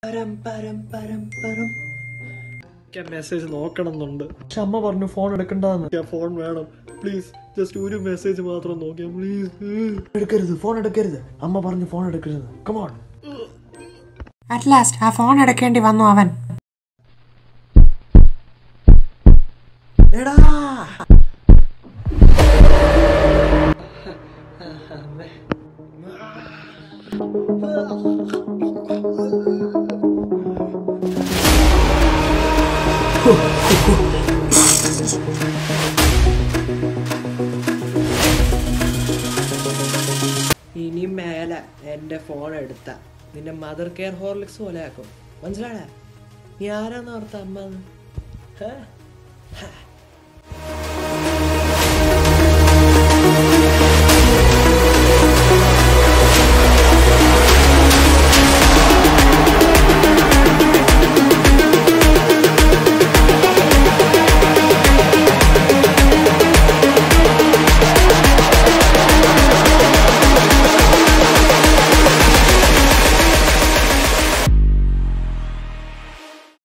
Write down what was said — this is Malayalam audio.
പരം പരം പരം പരം മെസ്സേജ് നോക്കണം എന്നുണ്ട് പക്ഷെ അമ്മ പറഞ്ഞു ഫോൺ എടുക്കണ്ടെന്ന് ഫോൺ വേണം പ്ലീസ് ജസ്റ്റ് ഒരു മെസ്സേജ് മാത്രം നോക്കിയാ പ്ലീസ് എടുക്കരുത് ഫോൺ എടുക്കരുത് അമ്മ പറഞ്ഞു ഫോൺ എടുക്കരുത് കമോൺ അറ്റ് ലാസ്റ്റ് ആ ഫോൺ എടുക്കേണ്ടി വന്നു അവൻ എടാ ഇനി മേലെ എന്റെ ഫോൺ എടുത്ത നിന്റെ മദർ കെയർ ഹോർലിക്സ് പോലെ ആക്കും മനസ്സിലാടാ നീ ആരാന്ന് ഓർത്ത അമ്മ